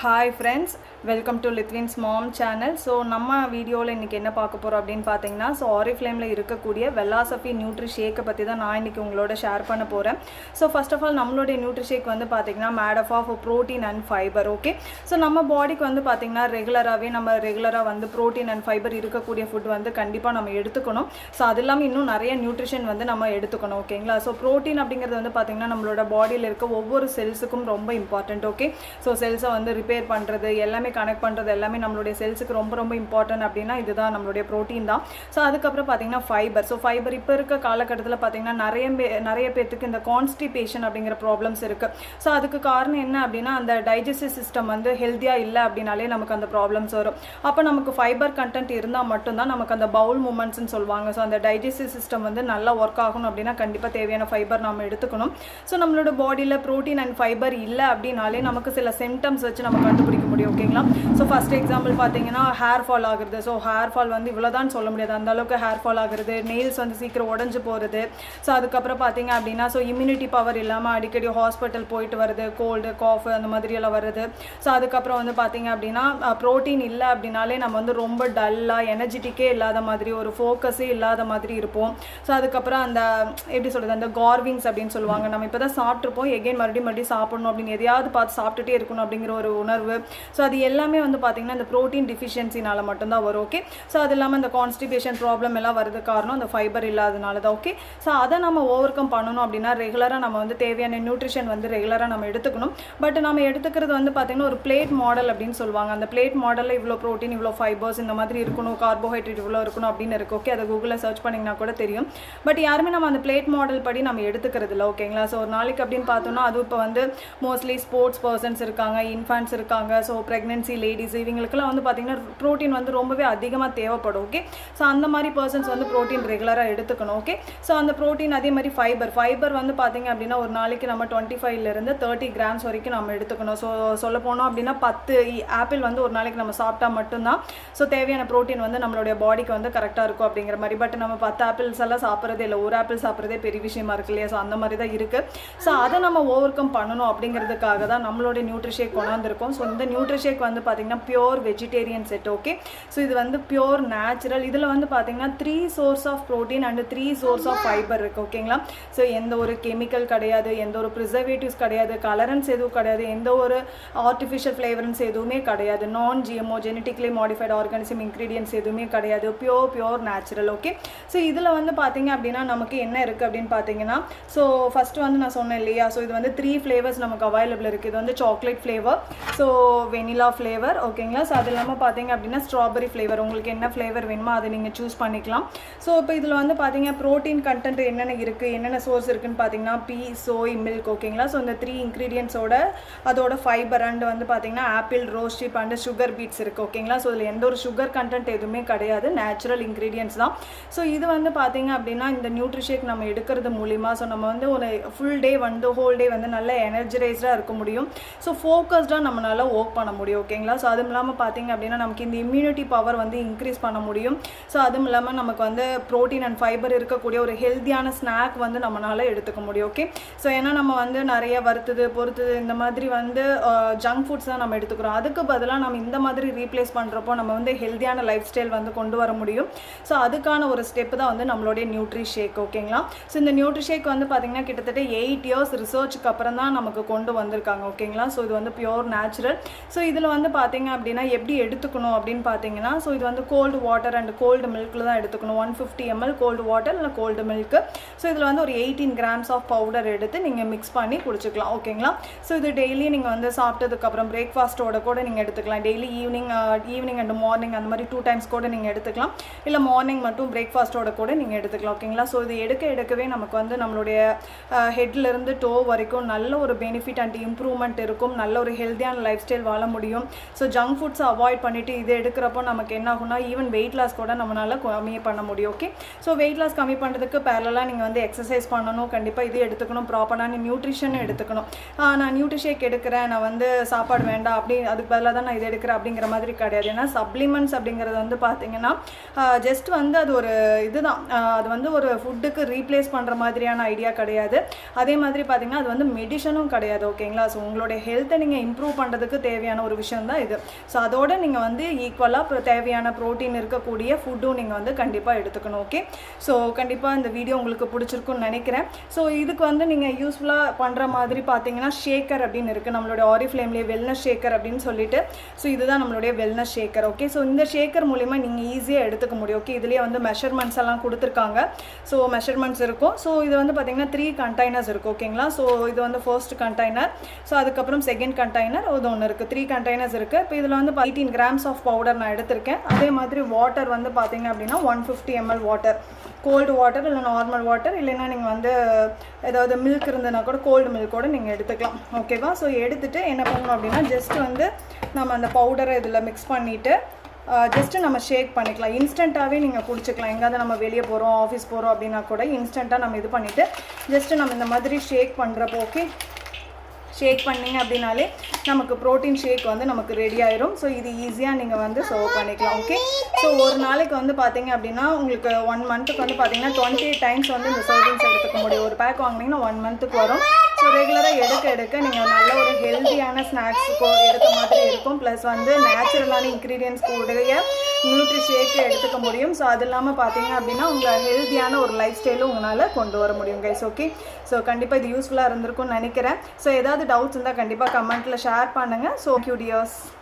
hi friends welcome to Lithvin's mom channel so நம்ம வீடியோவில் இன்றைக்கி என்ன பார்க்க போகிறோம் அப்படின்னு பார்த்தீங்கன்னா ஸோ ஆரிஃப்ளேமில் இருக்கக்கூடிய வெல்லாசஃபி நியூட்ரி ஷேக்கை பற்றி தான் நான் இன்றைக்கி உங்களோட ஷேர் பண்ண போகிறேன் ஸோ ஃபர்ஸ்ட் ஆஃப் ஆல் நம்மளுடைய நியூட்ரி ஷேக் வந்து பார்த்திங்கன்னா made up of protein and fibre okay so நம்ம பாடிக்கு வந்து பார்த்திங்கன்னா ரெகுலராகவே நம்ம ரெகுலராக வந்து ப்ரோட்டீன் அண்ட் ஃபைபர் இருக்கக்கூடிய ஃபுட் வந்து கண்டிப்பாக நம்ம எடுத்துக்கணும் ஸோ அது இல்லாமல் இன்னும் நிறைய நியூட்ரிஷன் வந்து நம்ம எடுத்துக்கணும் ஓகேங்களா ஸோ ப்ரோட்டீன் அப்படிங்கிறது வந்து பார்த்திங்கன்னா நம்மளோட பாடியில் இருக்க ஒவ்வொரு செல்ஸுக்கும் ரொம்ப இம்பார்ட்டன்ட் ஓகே ஸோ செல்ஸை வந்து ரிப்பேர் பண்ணுறது எல்லாமே கனெக்ட் பண்ணுறது எல்லாமே நம்மளுடைய செல்ஸுக்கு ரொம்ப ரொம்ப இம்பார்ட்டன்ட் அப்படின்னா இதுதான் நம்மளுடைய ப்ரோட்டீன் தான் ஸோ அதுக்கப்புறம் பார்த்தீங்கன்னா ஃபைபர் ஸோ ஃபைபர் இப்போ இருக்க காலகட்டத்தில் பார்த்தீங்கன்னா நிறைய பே நிறைய பேர்த்துக்கு இந்த கான்ஸ்டிபேஷன் அப்படிங்கிற ப்ராப்ளம்ஸ் இருக்குது ஸோ அதுக்கு காரணம் என்ன அப்படின்னா அந்த டைஜஸ்டிவ் சிஸ்டம் வந்து ஹெல்த்தியாக இல்லை அப்படின்னாலே நமக்கு அந்த ப்ராப்ளம்ஸ் வரும் அப்போ நமக்கு ஃபைபர் கண்டென்ட் இருந்தால் மட்டும்தான் நமக்கு அந்த பவுல் மூமெண்ட்ஸ்னு சொல்லுவாங்க ஸோ அந்த டைஜஸ்டிவ் சிஸ்டம் வந்து நல்லா ஒர்க் ஆகணும் அப்படின்னா கண்டிப்பாக தேவையான ஃபைபர் நம்ம எடுத்துக்கணும் ஸோ நம்மளோட பாடியில் ப்ரோட்டீன் அண்ட் ஃபைபர் இல்லை அப்படின்னாலே நமக்கு சில சிம்டம்ஸ் வச்சு நம்ம கண்டுபிடிக்க முடியும் ஓகேங்களா ஸோ ஃபர்ஸ்ட் எக்ஸாம்பிள் பார்த்தீங்கன்னா ஹேர் ஃபால் ஆகுறது ஸோ ஹேர் ஃபால் வந்து இவ்வளோதான் சொல்ல முடியாது அந்த அளவுக்கு ஹேர் ஃபால் ஆகுறது நெயில்ஸ் வந்து சீக்கிரம் உடஞ்சு போகிறது ஸோ அதுக்கப்புறம் பார்த்தீங்க அப்படின்னா ஸோ இம்யூனிட்டி பவர் இல்லாமல் அடிக்கடி ஹாஸ்பிட்டல் போயிட்டு வருது கோல்டு காஃப் அந்த மாதிரி எல்லாம் வருது ஸோ அதுக்கப்புறம் வந்து பார்த்தீங்க அப்படின்னா ப்ரோட்டீன் இல்லை அப்படின்னாலே நம்ம வந்து ரொம்ப டல்லாக எனர்ஜெட்டிக்கே இல்லாத மாதிரி ஒரு ஃபோக்கஸே இல்லாத மாதிரி இருப்போம் ஸோ அதுக்கப்புறம் அந்த எப்படி சொல்கிறது அந்த கார்விங்ஸ் அப்படின்னு சொல்லுவாங்க நம்ம இப்போ தான் சாப்பிட்ருப்போம் எகைன் மறுபடியும் மறுபடியும் சாப்பிடணும் அப்படின்னு எதையாவது பார்த்து சாப்பிட்டுட்டே இருக்கணும் அப்படிங்கிற ஒரு உணர்வு ஸோ அது எல்லாமே வந்து பார்த்திங்கன்னா இந்த ப்ரோட்டீன் டிஃபிஷியன்சினால மட்டும்தான் வரும் ஓகே ஸோ அது இல்லாமல் இந்த கான்ஸ்டிபேஷன் ப்ராப்ளம் எல்லாம் வரது காரணம் அந்த ஃபைபர் இல்லாதனால தான் ஓகே ஸோ அதை நம்ம ஓவர் கம் பண்ணணும் அப்படின்னா ரெகுலராக நம்ம வந்து தேவையான நியூட்ரிஷன் வந்து ரெகுலராக நம்ம எடுத்துக்கணும் பட் நம்ம எடுத்துக்கிறது வந்து பார்த்திங்கன்னா ஒரு பிளேட் மாடல் அப்படின்னு சொல்லுவாங்க அந்த பிளேட் மாடலில் இவ்வளோ ப்ரோட்டீன் இவ்வளோ ஃபைபர்ஸ் இந்த மாதிரி இருக்கணும் கார்போஹைட்ரேட் இவ்வளோ இருக்கணும் அப்படின்னு இருக்கு ஓகே அதை கூகுளில் சர்ச் பண்ணிங்கன்னா கூட தெரியும் பட் யாருமே நம்ம அந்த பிளேட் மாடல் படி நம்ம எடுத்துக்கிறது இல்லை ஓகேங்களா ஸோ ஒரு நாளைக்கு அப்படின்னு பார்த்தோம்னா அது இப்போ வந்து மோஸ்ட்லி ஸ்போர்ட்ஸ் பர்சன்ஸ் இருக்காங்க இன்ஃபான்ஸ் இருக்காங்க ஸோ ப்ரெக்னென்சி லேடிஸ் இவங்களுக்குலாம் வந்து பார்த்திங்கன்னா ப்ரோட்டீன் வந்து ரொம்பவே அதிகமாக தேவைப்படும் ஓகே ஸோ அந்த மாதிரி பர்சன்ஸ் வந்து ப்ரோட்டீன் ரெகுலராக எடுத்துக்கணும் ஓகே ஸோ அந்த ப்ரோட்டீன் அதே மாதிரி ஃபைபர் ஃபைபர் வந்து பார்த்திங்க அப்படின்னா ஒரு நாளைக்கு நம்ம டுவெண்ட்டி ஃபைவ்லேருந்து தேர்ட்டி கிராம்ஸ் வரைக்கும் நம்ம எடுத்துக்கணும் ஸோ சொல்ல போனோம் அப்படின்னா பத்து ஆப்பிள் வந்து ஒரு நாளைக்கு நம்ம சாப்பிட்டா மட்டும்தான் ஸோ தேவையான ப்ரோட்டீன் வந்து நம்மளுடைய பாடிக்கு வந்து கரெக்டாக இருக்கும் அப்படிங்கிற மாதிரி பட் நம்ம பத்து ஆப்பிள்ஸ் எல்லாம் சாப்பிட்றதே இல்லை ஒரு ஆப்பிள் சாப்பிட்றதே பெரிய விஷயமா இருக்கு இல்லையா ஸோ அந்த மாதிரி தான் இருக்குது ஸோ அதை நம்ம ஓவர் கம் பண்ணணும் அப்படிங்கிறதுக்காக தான் நம்மளுடைய நியூட்ரிஷேக் கொண்டாந்துருக்கோம் ஸோ இந்த நியூட்ரிஷேக் வந்து பார்த்திங்கன்னா pure vegetarian set okay so இது வந்து பியோர் நேச்சுரல் இதில் வந்து பார்த்தீங்கன்னா three source of protein and three source of fibre இருக்குது ஓகேங்களா ஸோ எந்த ஒரு கெமிக்கல் கிடையாது எந்த ஒரு ப்ரிசர்வேட்டிவ்ஸ் கிடையாது கலரன்ஸ் எதுவும் கிடையாது எந்த ஒரு ஆர்டிஃபிஷியல் ஃப்ளேவரன்ஸ் எதுவுமே கிடையாது non GMO genetically modified organism ingredients எதுவுமே கிடையாது pure pure natural okay so இதில் வந்து பார்த்தீங்க அப்படின்னா நமக்கு என்ன இருக்குது அப்படின்னு பார்த்தீங்கன்னா ஸோ ஃபஸ்ட்டு வந்து நான் சொன்னேன் இல்லையா ஸோ இது வந்து த்ரீ ஃப்ளேவர்ஸ் நமக்கு அவைலபிள் இருக்குது இது வந்து chocolate flavour so vanilla flavour ஓகேங்களா ஸோ அது இல்லாமல் பார்த்தீங்க அப்படின்னா ஸ்ட்ராபெரி ஃப்ளேவர் உங்களுக்கு என்ன ஃப்ளேவர் வேணுமோ அதை நீங்கள் சூஸ் பண்ணிக்கலாம் ஸோ இப்போ இதில் வந்து பார்த்தீங்க ப்ரோட்டீன் கண்டென்ட் என்னென்ன இருக்குது என்னென்ன சோர்ஸ் இருக்குன்னு பார்த்தீங்கன்னா பீ சோய் மில்க் ஓகேங்களா ஸோ இந்த த்ரீ இன்க்ரீடியன்ஸோட அதோட ஃபைபர் அண்ட் வந்து பார்த்தீங்கன்னா apple rose hip and sugar beets இருக்குது ஓகேங்களா ஸோ இதில் எந்த ஒரு சுகர் கண்டென்ட் எதுவுமே கிடையாது நேச்சுரல் இன்க்ரீடியன்ஸ் தான் ஸோ இது வந்து பார்த்தீங்க அப்படின்னா இந்த நியூட்ரிஷேக் நம்ம எடுக்கிறது மூலிமா ஸோ நம்ம வந்து ஒரு ஃபுல் டே வந்து ஹோல் டே வந்து நல்ல எனர்ஜரைஸ்டாக இருக்க முடியும் ஸோ ஃபோக்கஸ்டாக நம்மளால ஒர்க் பண்ண முடியும் ஓகேங்களா ஸோ அதுவும் இல்லாமல் பார்த்தீங்க அப்படின்னா நமக்கு இந்த இம்யூனிட்டி பவர் வந்து இன்க்ரீஸ் பண்ண முடியும் ஸோ அதுவும் இல்லாமல் நமக்கு வந்து ப்ரோட்டீன் அண்ட் ஃபைபர் இருக்கக்கூடிய ஒரு ஹெல்த்தியான ஸ்நாக் வந்து நம்மளால எடுத்துக்க முடியும் ஓகே ஸோ ஏன்னா நம்ம வந்து நிறைய வறுத்தது பொறுத்தது இந்த மாதிரி வந்து ஜங்க் ஃபுட்ஸ் தான் நம்ம எடுத்துக்கிறோம் அதுக்கு பதிலாக நம்ம இந்த மாதிரி ரீப்ளேஸ் பண்ணுறப்போ நம்ம வந்து ஹெல்த்தியான லைஃப் ஸ்டைல் வந்து கொண்டு வர முடியும் ஸோ அதுக்கான ஒரு ஸ்டெப் தான் வந்து நம்மளுடைய நியூட்ரி ஷேக் ஓகேங்களா ஸோ இந்த நியூட்ரி ஷேக் வந்து பார்த்திங்கன்னா கிட்டத்தட்ட எயிட் இயர்ஸ் ரிசர்ச்சுக்கு அப்புறம் தான் நமக்கு கொண்டு வந்திருக்காங்க ஓகேங்களா ஸோ இது வந்து பியோர் நேச்சுரல் ஸோ இதில் வந்து பார்த்தீங்க அப்படின்னா எப்படி எடுத்துக்கணும் அப்படின்னு பார்த்தீங்கன்னா ஸோ இது வந்து கோல்டு வாட்டர் அண்ட் கோல்டு மில்கில் தான் எடுத்துக்கணும் one fifty ML cold water இல்லை கோல்டு மில்க்கு ஸோ இதில் வந்து ஒரு எயிட்டீன் கிராம்ஸ் ஆஃப் பவுடர் எடுத்து நீங்கள் மிக்ஸ் பண்ணி குடிச்சிக்கலாம் ஓகேங்களா ஸோ இது டெய்லி நீங்கள் வந்து சாப்பிட்டதுக்கப்புறம் பிரேக்ஃபாஸ்ட்டோட கூட நீங்கள் எடுத்துக்கலாம் daily evening evening and morning அந்த மாதிரி டூ டைம்ஸ் கூட நீங்கள் எடுத்துக்கலாம் இல்லை மார்னிங் மட்டும் பிரேக்ஃபாஸ்ட்டோட கூட நீங்கள் எடுத்துக்கலாம் ஓகேங்களா ஸோ இது எடுக்க எடுக்கவே நமக்கு வந்து நம்மளுடைய ஹெட்லேருந்து டோ வரைக்கும் நல்ல ஒரு பெனிஃபிட் அண்ட் இம்ப்ரூவ்மெண்ட் இருக்கும் நல்ல ஒரு ஹெல்த்தியான லைஃப் ஸ்டைல் வாழ முடியும் ஸோ ஜங்க் ஃபுட்ஸை அவாய்ட் பண்ணிவிட்டு இது எடுக்கிறப்போ நமக்கு என்ன ஆகும்னா ஈவன் வெயிட் லாஸ் கூட நம்மளால் கம்மி பண்ண முடியும் ஓகே ஸோ வெயிட் லாஸ் கம்மி பண்ணுறதுக்கு பேரலாக நீங்கள் வந்து எக்ஸசைஸ் பண்ணணும் கண்டிப்பாக இது எடுத்துக்கணும் ப்ராப்பரான நியூட்ரிஷன் எடுத்துக்கணும் நான் நியூட்ரிஷேக் எடுக்கிறேன் நான் வந்து சாப்பாடு வேண்டாம் அப்படி அதுக்கு பதிலாக தான் நான் இது எடுக்கிறேன் அப்படிங்கிற மாதிரி கிடையாது ஏன்னா சப்ளிமெண்ட்ஸ் அப்படிங்கிறது வந்து பார்த்தீங்கன்னா ஜஸ்ட் வந்து அது ஒரு இதுதான் அது வந்து ஒரு ஃபுட்டுக்கு ரீப்ளேஸ் பண்ணுற மாதிரியான ஐடியா கிடையாது அதே மாதிரி பார்த்தீங்கன்னா அது வந்து மெடிசனும் கிடையாது ஓகேங்களா ஸோ உங்களுடைய ஹெல்த்தை நீங்கள் இம்ப்ரூவ் பண்ணுற பண்ணுறதுக்கு தேவையான ஒரு விஷயம் தான் இது ஸோ அதோட நீங்கள் வந்து ஈக்குவலாக தேவையான ப்ரோட்டீன் இருக்கக்கூடிய ஃபுட்டும் நீங்கள் வந்து கண்டிப்பாக எடுத்துக்கணும் ஓகே ஸோ கண்டிப்பாக இந்த வீடியோ உங்களுக்கு பிடிச்சிருக்குன்னு நினைக்கிறேன் ஸோ இதுக்கு வந்து நீங்கள் யூஸ்ஃபுல்லாக பண்ணுற மாதிரி பார்த்தீங்கன்னா ஷேக்கர் அப்படின்னு இருக்குது நம்மளோட ஆரி ஃப்ளேம்லேயே வெல்னஸ் ஷேக்கர் அப்படின்னு சொல்லிட்டு ஸோ இதுதான் நம்மளுடைய வெல்னஸ் ஷேக்கர் ஓகே ஸோ இந்த ஷேக்கர் மூலிமா நீங்கள் ஈஸியாக எடுத்துக்க முடியும் ஓகே இதுலேயே வந்து மெஷர்மெண்ட்ஸ் எல்லாம் கொடுத்துருக்காங்க ஸோ மெஷர்மெண்ட்ஸ் இருக்கும் ஸோ இது வந்து பார்த்தீங்கன்னா த்ரீ கண்டெய்னர்ஸ் இருக்கும் ஓகேங்களா ஸோ இது வந்து ஃபர்ஸ்ட் கண்டெய்னர் ஸோ அதுக்கப்புறம் செகண்ட் கண்டெய்னர் இது ஒன்று இருக்குது த்ரீ கண்டெய்னர்ஸ் இருக்குது இப்போ இதில் வந்து எயிட்டீன் கிராம்ஸ் ஆஃப் பவுடர் நான் எடுத்திருக்கேன் அதே மாதிரி வாட்டர் வந்து பார்த்தீங்க அப்படின்னா one fifty ML water cold water இல்லை நார்மல் வாட்டர் இல்லைன்னா நீங்கள் வந்து ஏதாவது மில்க் இருந்ததுன்னா கூட கோல்டு மில்கோட நீங்கள் எடுத்துக்கலாம் ஓகேவா ஸோ எடுத்துகிட்டு என்ன பண்ணணும் அப்படின்னா ஜஸ்ட் வந்து நம்ம அந்த பவுடரை இதில் மிக்ஸ் பண்ணிவிட்டு ஜஸ்ட்டு நம்ம ஷேக் பண்ணிக்கலாம் இன்ஸ்டண்ட்டாகவே நீங்கள் குடிச்சிக்கலாம் எங்கேயாவது நம்ம வெளியே போகிறோம் ஆஃபீஸ் போகிறோம் அப்படின்னா கூட இன்ஸ்டண்ட்டாக நம்ம இது பண்ணிவிட்டு ஜஸ்ட்டு நம்ம இந்த மாதிரி ஷேக் பண்ணுறப்போ ஓகே ஷேக் பண்ணிங்க அப்படின்னாலே நமக்கு ப்ரோட்டீன் ஷேக் வந்து நமக்கு ரெடி ஆயிரும் ஸோ இது ஈஸியாக நீங்கள் வந்து சர்வ் பண்ணிக்கலாம் ஓகே ஸோ ஒரு நாளைக்கு வந்து பார்த்தீங்க அப்படின்னா உங்களுக்கு ஒன் மந்த்துக்கு வந்து பார்த்தீங்கன்னா டுவெண்ட்டி டைம்ஸ் வந்து இந்த சர்விங்ஸ் எடுத்துக்க முடியும் ஒரு பேக் வாங்கினீங்கன்னா ஒன் மந்த்துக்கு வரும் ஸோ ரெகுலராக எடுக்க எடுக்க நீங்கள் நல்ல ஒரு ஹெல்த்தியான ஸ்நாக்ஸ் எடுத்த மாதிரி இருக்கும் ப்ளஸ் வந்து நேச்சுரலான இன்க்ரீடியன்ஸ் கூடிய நியூட்ரி ஷேக்கு எடுத்துக்க முடியும் ஸோ அது இல்லாமல் பார்த்தீங்க அப்படின்னா உங்கள் ஹெல்த்தியான ஒரு லைஃப் ஸ்டைலும் உங்களால் கொண்டு வர முடியும் கைஸ் ஓகே ஸோ கண்டிப்பாக இது யூஸ்ஃபுல்லாக இருந்திருக்கும்னு நினைக்கிறேன் ஸோ ஏதாவது டவுட்ஸ் இருந்தால் கண்டிப்பாக கமெண்ட்டில் ஷேர் பண்ணுங்கள் ஸோ கியூடியர்ஸ்